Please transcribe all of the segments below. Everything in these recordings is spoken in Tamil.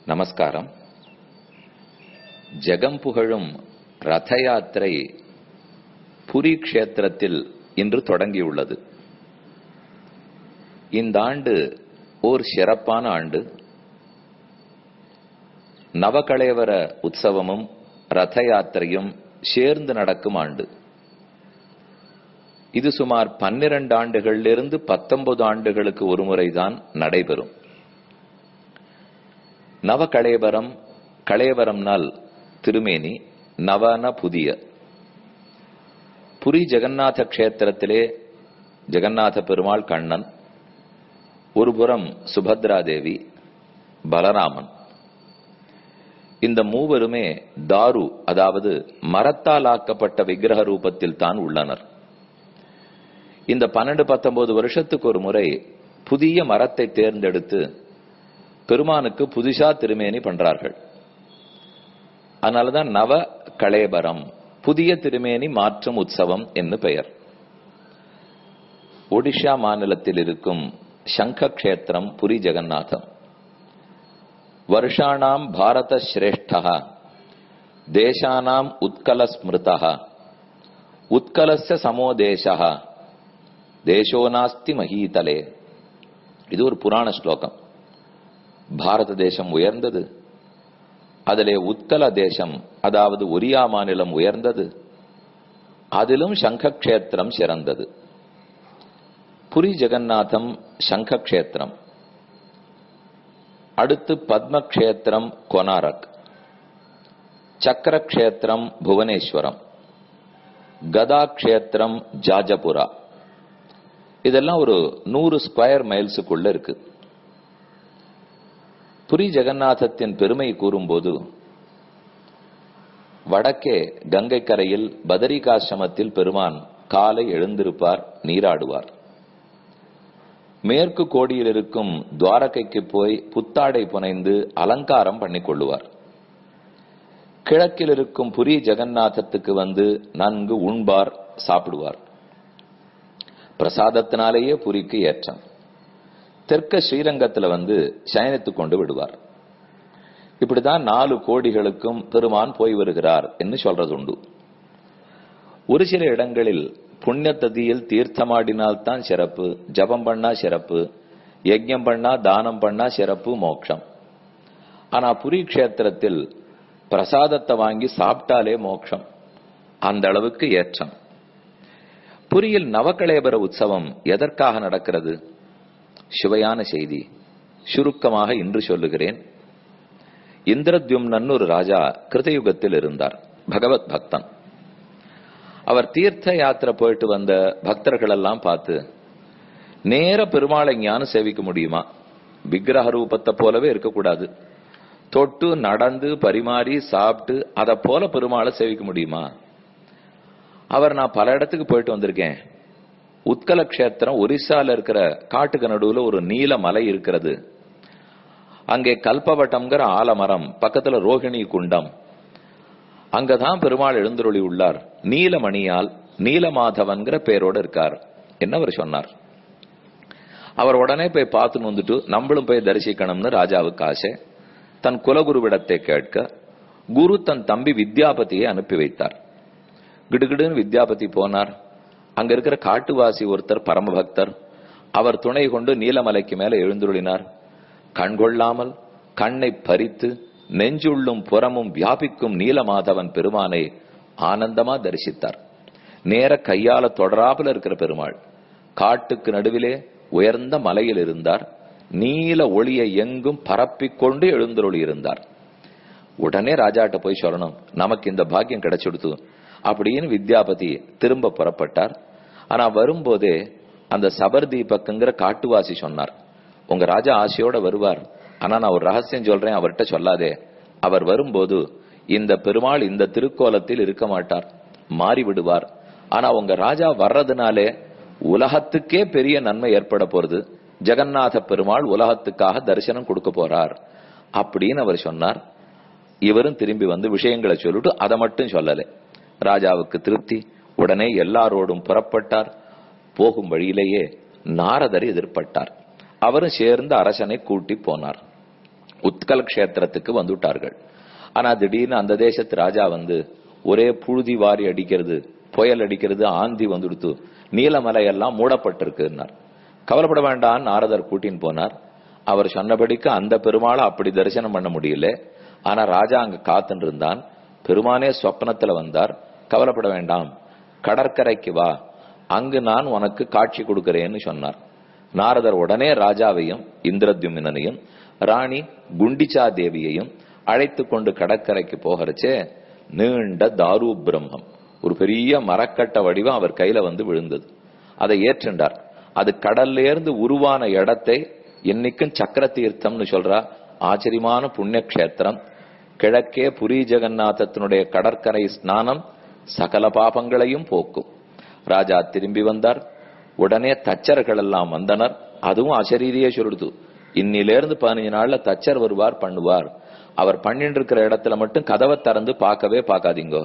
நமஸ்காரம் ஜெகம் புகழும் ரத யாத்திரை புரி க்ஷேத்திரத்தில் இன்று தொடங்கியுள்ளது இந்த ஆண்டு ஓர் சிறப்பான ஆண்டு நவகலேவர உற்சவமும் ரத யாத்திரையும் சேர்ந்து நடக்கும் ஆண்டு இது சுமார் பன்னிரண்டு ஆண்டுகளிலிருந்து பத்தொன்பது ஆண்டுகளுக்கு ஒரு முறைதான் நடைபெறும் நவ கலேபரம் கலேபரம்னால் திருமேனி நவன புதிய புரி ஜெகநாத கஷேத்திரத்திலே ஜெகநாத பெருமாள் கண்ணன் ஒருபுறம் சுபத்ரா தேவி பலராமன் இந்த மூவருமே தாரு அதாவது மரத்தால் ஆக்கப்பட்ட விக்கிரக ரூபத்தில் தான் உள்ளனர் இந்த பன்னெண்டு பத்தொன்பது வருஷத்துக்கு ஒரு முறை புதிய மரத்தை தேர்ந்தெடுத்து பெருமானுக்கு புதுசா திருமேனி பண்றார்கள் அதனாலதான் நவ கலேபரம் புதிய திருமேனி மாற்றும் உற்சவம் என்று பெயர் ஒடிஷா மாநிலத்தில் இருக்கும் சங்க கஷேத்திரம் புரி ஜெகநாதம் வருஷாணாம் பாரத சிரேஷ்டா தேசானாம் உத்கல ஸ்மிருதா உத்கலஸ்ய சமோ தேசா தேசோ நாஸ்தி மகீதலே இது ஒரு புராண ஸ்லோகம் பாரத தேசம் உயர்ந்தது அதிலே உத்கல தேசம் அதாவது ஒரியா மாநிலம் உயர்ந்தது அதிலும் சங்க கஷேத்திரம் சிறந்தது புரி ஜெகநாதம் சங்க கஷேத்திரம் அடுத்து பத்ம கஷேத்திரம் கொனாரக் சக்கர கஷேத்திரம் புவனேஸ்வரம் கதா கஷேத்திரம் ஜாஜபுரா இதெல்லாம் ஒரு நூறு ஸ்கொயர் மைல்ஸுக்குள்ள இருக்கு புரி ஜெகநாதத்தின் பெருமை கூறும்போது வடக்கே கங்கை கரையில் பதரிகாசிரமத்தில் பெருமான் காலை எழுந்திருப்பார் நீராடுவார் மேற்கு கோடியில் இருக்கும் துவாரகைக்கு போய் புத்தாடை புனைந்து அலங்காரம் பண்ணிக் கொள்ளுவார் கிழக்கில் இருக்கும் புரி ஜெகநாதத்துக்கு வந்து நன்கு உண்பார் சாப்பிடுவார் பிரசாதத்தினாலேயே புரிக்கு ஏற்றம் தெற்க ஸ்ரீரங்கத்துல வந்து சயனித்துக் கொண்டு விடுவார் இப்படிதான் நாலு கோடிகளுக்கும் பெருமான் போய் வருகிறார் என்று சொல்றது உண்டு ஒரு சில இடங்களில் புண்ணிய ததியில் தீர்த்தமாடினால் தான் சிறப்பு ஜபம் பண்ணா சிறப்பு யஜ்யம் பண்ணா தானம் பண்ணா சிறப்பு மோட்சம் ஆனா புரி கஷேத்திரத்தில் பிரசாதத்தை வாங்கி சாப்பிட்டாலே மோட்சம் அந்த அளவுக்கு ஏற்றம் புரியில் நவகலேபர உற்சவம் எதற்காக நடக்கிறது சுவையான செய்தி சுருக்கமாக இன்று சொல்லுகிறேன் இந்திரத்யும்னன் ஒரு ராஜா கிருதயுகத்தில் இருந்தார் பகவத் பக்தன் அவர் தீர்த்த யாத்திரை போயிட்டு வந்த பக்தர்கள் எல்லாம் பார்த்து நேர பெருமாளை ஞானம் சேவிக்க முடியுமா விக்கிரக ரூபத்தை போலவே இருக்கக்கூடாது தொட்டு நடந்து பரிமாறி சாப்பிட்டு அதை போல பெருமாளை சேவிக்க முடியுமா அவர் நான் பல இடத்துக்கு போயிட்டு வந்திருக்கேன் உத்கல கஷேத்திரம் ஒரிசால இருக்கிற காட்டுக்கு நடுவுல ஒரு நீல மலை இருக்கிறது அங்கே கல்பவட்டம்ங்கிற ஆலமரம் பக்கத்துல ரோகிணி குண்டம் அங்கதான் பெருமாள் எழுந்தருளி உள்ளார் நீலமணியால் நீலமாதவன்கிற பேரோட இருக்கார் என்ன அவர் சொன்னார் அவர் உடனே போய் பார்த்துன்னு வந்துட்டு நம்மளும் போய் தரிசிக்கணும்னு ராஜாவுக்கு ஆசை தன் குலகுருவிடத்தை கேட்க குரு தன் தம்பி வித்யாபதியை அனுப்பி வைத்தார் கிடுகிடுன்னு வித்யாபதி போனார் அங்க இருக்கிற காட்டுவாசி ஒருத்தர் பரமபக்தர் அவர் துணை கொண்டு நீலமலைக்கு மேல எழுந்துருளினார் கண்கொள்ளாமல் கண்ணை பறித்து நெஞ்சுள்ளும் புறமும் வியாபிக்கும் நீலமாதவன் பெருமானை ஆனந்தமா தரிசித்தார் நேர கையால தொடராப்புல இருக்கிற பெருமாள் காட்டுக்கு நடுவிலே உயர்ந்த மலையில் இருந்தார் நீல ஒளியை எங்கும் பரப்பிக்கொண்டு எழுந்தருளி இருந்தார் உடனே ராஜாட்ட போய் சொல்லணும் நமக்கு இந்த பாக்கியம் கிடைச்சிடுத்து அப்படின்னு வித்யாபதி திரும்ப புறப்பட்டார் ஆனா வரும்போதே அந்த சபர் தீபக்குங்கிற காட்டுவாசி சொன்னார் உங்க ராஜா ஆசையோட வருவார் ஆனா நான் ஒரு ரகசியம் சொல்றேன் அவர்கிட்ட சொல்லாதே அவர் வரும்போது இந்த பெருமாள் இந்த திருக்கோலத்தில் இருக்க மாட்டார் மாறி விடுவார் ஆனா உங்க ராஜா வர்றதுனாலே உலகத்துக்கே பெரிய நன்மை ஏற்பட போறது ஜெகநாத பெருமாள் உலகத்துக்காக தரிசனம் கொடுக்க போறார் அப்படின்னு அவர் சொன்னார் இவரும் திரும்பி வந்து விஷயங்களை சொல்லிட்டு அதை மட்டும் சொல்லலை ராஜாவுக்கு திருப்தி உடனே எல்லாரோடும் புறப்பட்டார் போகும் வழியிலேயே நாரதர் எதிர்பட்டார் அவரும் சேர்ந்து அரசனை கூட்டி போனார் உத்கல் கஷேத்திரத்துக்கு வந்துட்டார்கள் ஆனா திடீர்னு அந்த தேசத்து ராஜா வந்து ஒரே புழுதி வாரி அடிக்கிறது புயல் அடிக்கிறது ஆந்தி வந்துடுத்து நீலமலையெல்லாம் மூடப்பட்டிருக்குன்னார் கவலைப்பட வேண்டாம் நாரதர் கூட்டின்னு போனார் அவர் சொன்னபடிக்கு அந்த பெருமாளை அப்படி தரிசனம் பண்ண முடியல ஆனா ராஜா அங்க காத்துன்னு இருந்தான் பெருமானே சொப்னத்துல வந்தார் கவலைப்பட வேண்டாம் கடற்கரைக்கு வா அங்கு நான் உனக்கு காட்சி கொடுக்கிறேன்னு சொன்னார் நாரதர் உடனே ராஜாவையும் இந்திரத்யும்னனையும் ராணி குண்டிச்சா தேவியையும் அழைத்து கொண்டு கடற்கரைக்கு போகிறச்சே நீண்ட தாரு பிரம்மம் ஒரு பெரிய மரக்கட்ட வடிவம் அவர் கையில வந்து விழுந்தது அதை ஏற்றுண்டார் அது கடல்ல இருந்து உருவான இடத்தை என்னைக்கும் சக்கர தீர்த்தம்னு சொல்றா ஆச்சரியமான புண்ணிய கஷேத்திரம் கிழக்கே புரி ஜெகநாதத்தினுடைய கடற்கரை ஸ்நானம் சகல பாபங்களையும் போக்கும் ராஜா திரும்பி வந்தார் உடனே தச்சர்கள் எல்லாம் வந்தனர் அதுவும் அசரீதியே சொல்லுது இன்னிலிருந்து பதினஞ்சு நாள்ல தச்சர் வருவார் பண்ணுவார் அவர் பண்ணிட்டு இருக்கிற இடத்துல மட்டும் கதவை திறந்து பார்க்கவே பார்க்காதீங்க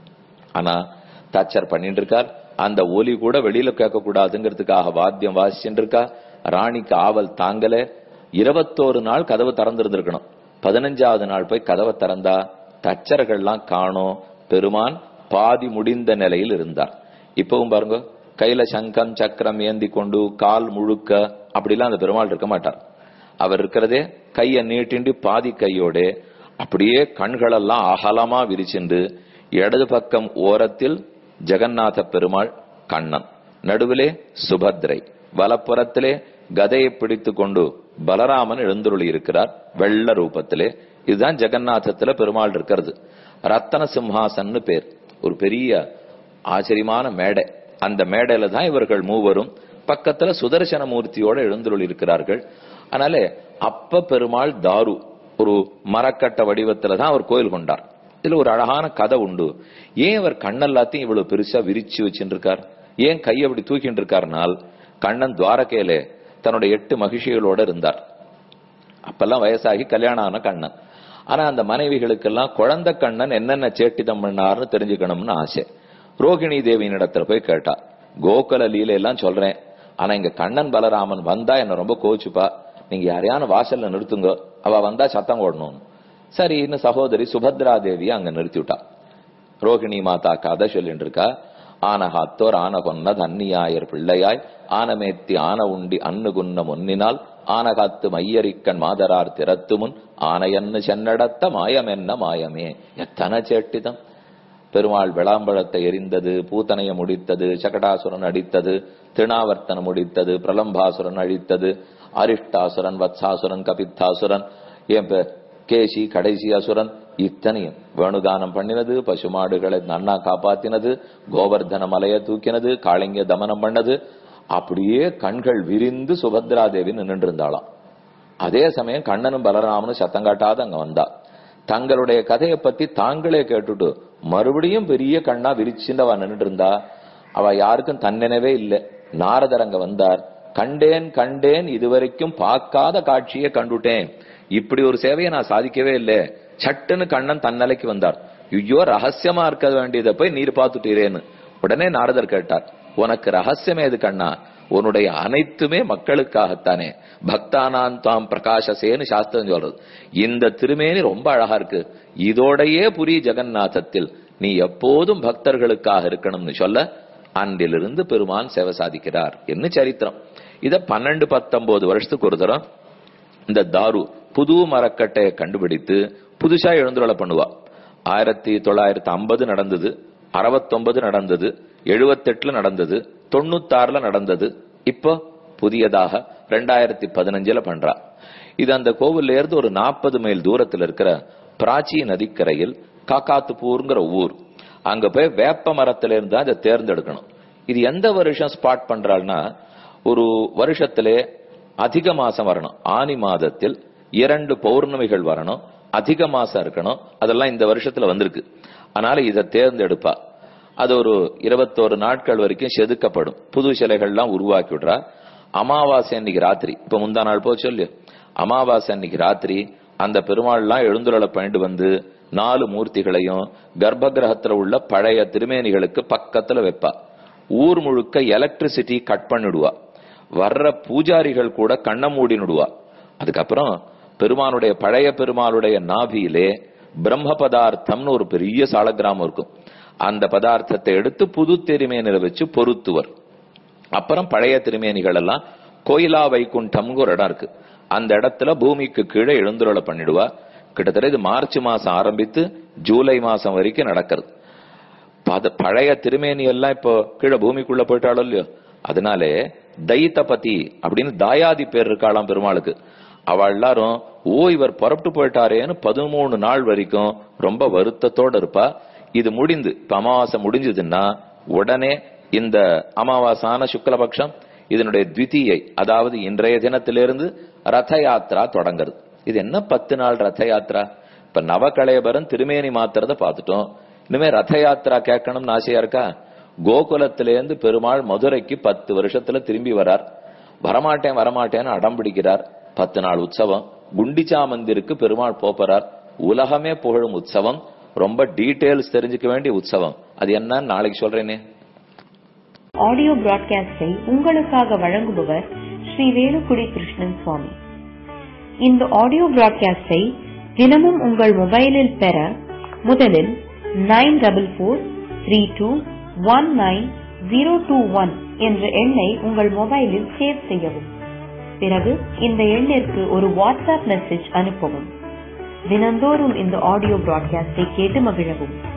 ஆனா தச்சர் பண்ணிட்டு இருக்கார் அந்த ஒலி கூட வெளியில கேட்க கூடாதுங்கிறதுக்காக வாத்தியம் வாசிச்சுட்டு இருக்கா ராணிக்கு ஆவல் தாங்கல இருபத்தோரு நாள் கதவு திறந்திருந்திருக்கணும் பதினஞ்சாவது நாள் போய் கதவை திறந்தா தச்சர்கள்லாம் காணோம் பெருமான் பாதி முடிந்த நிலையில் இருந்தார் இப்பவும் பாருங்க கையில சங்கம் சக்கரம் ஏந்தி கொண்டு கால் முழுக்க அப்படிலாம் அந்த பெருமாள் இருக்க மாட்டார் அவர் இருக்கிறதே கைய நீட்டிண்டு பாதி கையோட அப்படியே கண்களெல்லாம் அகலமா விரிச்சுண்டு இடது பக்கம் ஓரத்தில் ஜெகநாத பெருமாள் கண்ணன் நடுவிலே சுபத்ரை வலப்புறத்திலே கதையை பிடித்து கொண்டு பலராமன் எழுந்துருளி இருக்கிறார் வெள்ள ரூபத்திலே இதுதான் ஜெகநாதத்துல பெருமாள் இருக்கிறது ரத்தன சிம்ஹாசன்னு பேர் ஒரு பெரிய ஆச்சரியமான மேடை அந்த மேடையில தான் இவர்கள் மூவரும் பக்கத்துல சுதர்சன மூர்த்தியோட எழுந்துருள் இருக்கிறார்கள் அதனால அப்ப பெருமாள் தாரு ஒரு மரக்கட்ட வடிவத்துல தான் அவர் கோயில் கொண்டார் இதுல ஒரு அழகான கதை உண்டு ஏன் அவர் கண்ணெல்லாத்தையும் இவ்வளவு பெருசா விரிச்சு வச்சுட்டு இருக்கார் ஏன் கையை அப்படி தூக்கிட்டு இருக்காருனால் கண்ணன் துவாரகையில தன்னுடைய எட்டு மகிழ்ச்சிகளோட இருந்தார் அப்பெல்லாம் வயசாகி கல்யாணம் ஆன கண்ணன் ஆனா அந்த மனைவிகளுக்கெல்லாம் குழந்தை கண்ணன் என்னென்ன சேட்டிதம் பண்ணார்னு தெரிஞ்சுக்கணும்னு ஆசை ரோகிணி தேவியின் இடத்துல போய் கேட்டா கோகுல லீலை எல்லாம் சொல்றேன் ஆனா இங்க கண்ணன் பலராமன் வந்தா என்ன ரொம்ப கோச்சுப்பா நீங்க யாரையான வாசல்ல நிறுத்துங்க அவ வந்தா சத்தம் ஓடணும் சரி இன்னும் சகோதரி சுபத்ரா தேவி அங்க நிறுத்தி விட்டா ரோகிணி மாதா கதை சொல்லிட்டு இருக்கா ஆனகாத்தோர் ஆன கொன்னது அந்நியாயர் பிள்ளையாய் ஆனமேத்தி ஆன உண்டி அன்னு குன்ன முன்னினால் ஆனகாத்து மையரிக்கண் மாதரார் திறத்து முன் ஆனையன்னு சென்னடத்த மாயமென்ன மாயமே எத்தனை சேட்டிதம் பெருமாள் விளாம்பழத்தை எரிந்தது பூத்தனைய முடித்தது சகடாசுரன் அடித்தது திருணாவர்த்தனம் முடித்தது பிரலம்பாசுரன் அழித்தது அரிஷ்டாசுரன் வத்சாசுரன் கபித்தாசுரன் ஏன் பே- கேசி கடைசி அசுரன் இத்தனையும் வேணுகானம் பண்ணினது பசுமாடுகளை நன்னா காப்பாத்தினது கோவர்தன மலையை தூக்கினது காளிங்க தமனம் பண்ணது அப்படியே கண்கள் விரிந்து சுபத்ரா தேவி நின்று இருந்தாளாம் அதே சமயம் கண்ணனும் பலராமனும் சத்தம் காட்டாத அங்க வந்தா தங்களுடைய கதையை பத்தி தாங்களே கேட்டுட்டு மறுபடியும் பெரிய கண்ணா விரிச்சுண்டு அவ நின்னுட்டு இருந்தா அவ யாருக்கும் தன்னினவே இல்லை நாரதர் அங்க வந்தார் கண்டேன் கண்டேன் இதுவரைக்கும் பார்க்காத காட்சியை கண்டுட்டேன் இப்படி ஒரு சேவையை நான் சாதிக்கவே இல்லை சட்டுன்னு கண்ணன் தன்னலைக்கு வந்தார் ஐயோ ரகசியமா இருக்க வேண்டியதை போய் நீர் பார்த்துட்டீரேன்னு உடனே நாரதர் கேட்டார் உனக்கு ரகசியம் ஏது கண்ணா உன்னுடைய அனைத்துமே மக்களுக்காகத்தானே பக்தானான் தாம் பிரகாசசேன்னு சாஸ்திரம் சொல்றது இந்த திருமேனி ரொம்ப அழகா இருக்கு இதோடையே புரி ஜெகநாதத்தில் நீ எப்போதும் பக்தர்களுக்காக இருக்கணும்னு சொல்ல அன்றிலிருந்து பெருமான் சேவை சாதிக்கிறார் என்ன சரித்திரம் இத பன்னெண்டு பத்தொன்பது வருஷத்துக்கு ஒரு தரம் இந்த தாரு புது மரக்கட்டையை கண்டுபிடித்து புதுசா எழுந்துருளை பண்ணுவா ஆயிரத்தி தொள்ளாயிரத்தி ஐம்பது நடந்தது அறுபத்தொன்பது நடந்தது எழுபத்தெட்டுல நடந்தது தொண்ணூத்தாறுல நடந்தது இப்போ புதியதாக ரெண்டாயிரத்தி பதினஞ்சுல பண்றா இது அந்த கோவில்ல இருந்து ஒரு நாற்பது மைல் தூரத்துல இருக்கிற பிராச்சி நதிக்கரையில் காக்காத்துப்பூர்ங்கிற ஊர் அங்க போய் வேப்ப மரத்துல இருந்து தான் இதை தேர்ந்தெடுக்கணும் இது எந்த வருஷம் ஸ்பாட் பண்றாள்னா ஒரு வருஷத்திலே அதிக மாசம் வரணும் ஆனி மாதத்தில் இரண்டு பௌர்ணமிகள் வரணும் அதிக மாசம் இருக்கணும் அதெல்லாம் இந்த வருஷத்துல வந்திருக்கு அதனால இதை தேர்ந்தெடுப்பா அது ஒரு இருபத்தோரு நாட்கள் வரைக்கும் செதுக்கப்படும் புது சிலைகள்லாம் உருவாக்கி விடுறா அமாவாசை அன்னைக்கு ராத்திரி இப்ப முந்தா நாள் போச்சு இல்லையோ அமாவாசை அன்னைக்கு ராத்திரி அந்த பெருமாள்லாம் எழுந்துருளை பண்ணிட்டு வந்து நாலு மூர்த்திகளையும் கர்ப்ப கிரகத்துல உள்ள பழைய திருமேனிகளுக்கு பக்கத்துல வைப்பா ஊர் முழுக்க எலக்ட்ரிசிட்டி கட் பண்ணிடுவா வர்ற பூஜாரிகள் கூட கண்ண மூடினுடுவா அதுக்கப்புறம் பெருமானுடைய பழைய பெருமாளுடைய நாபியிலே பிரம்ம பதார்த்தம்னு ஒரு பெரிய சாலக்கிராமம் இருக்கும் அந்த பதார்த்தத்தை எடுத்து புது திருமேனில வச்சு பொருத்துவர் அப்புறம் பழைய திருமேனிகள் எல்லாம் கோயிலா வைகுண்டம்னு ஒரு இடம் இருக்கு அந்த இடத்துல பூமிக்கு கீழே எழுந்துருளை பண்ணிடுவா கிட்டத்தட்ட இது மார்ச் மாசம் ஆரம்பித்து ஜூலை மாசம் வரைக்கும் நடக்கிறது பத பழைய திருமேனி எல்லாம் இப்போ கீழே பூமிக்குள்ள போயிட்டாலும் இல்லையோ அதனாலே தைத்தபதி அப்படின்னு தாயாதி பேர் இருக்காளாம் பெருமாளுக்கு அவ எல்லாரும் ஓ இவர் புறப்பட்டு போயிட்டாரேன்னு பதிமூணு நாள் வரைக்கும் ரொம்ப வருத்தத்தோட இருப்பா இது முடிந்து இப்ப அமாவாசை முடிஞ்சதுன்னா உடனே இந்த அமாவாசான சுக்லபக்ஷம் இதனுடைய த்விதீயை அதாவது இன்றைய தினத்திலிருந்து ரத யாத்ரா தொடங்குறது இது என்ன பத்து நாள் ரத யாத்ரா இப்ப நவகளையபரன் திருமேனி மாத்திரத பார்த்துட்டோம் இனிமே ரத யாத்ரா கேட்கணும்னு ஆசையா இருக்கா கோகுலத்திலேருந்து பெருமாள் மதுரைக்கு பத்து வருஷத்துல திரும்பி வரார் வரமாட்டேன் வரமாட்டேன்னு அடம் பிடிக்கிறார் பத்து நாள் உற்சவம் குண்டிச்சா மந்திருக்கு பெருமாள் போப்பறார் உலகமே புகழும் உற்சவம் ரொம்ப டீடைல்ஸ் தெரிஞ்சுக்க வேண்டிய உற்சவம் அது என்னன்னு நாளைக்கு சொல்றேனே ஆடியோ பிராட்காஸ்டை உங்களுக்காக வழங்குபவர் ஸ்ரீ வேலுக்குடி கிருஷ்ணன் சுவாமி இந்த ஆடியோ பிராட்காஸ்டை தினமும் உங்கள் மொபைலில் பெற முதலில் nine double four three two one nine zero two one என்ற எண்ணை உங்கள் மொபைலில் சேவ் செய்யவும் பிறகு இந்த எண்ணிற்கு ஒரு வாட்ஸ்அப் மெசேஜ் அனுப்பவும் தினந்தோறும் இந்த ஆடியோ பிராட்காஸ்டை கேட்டு மகிழவும்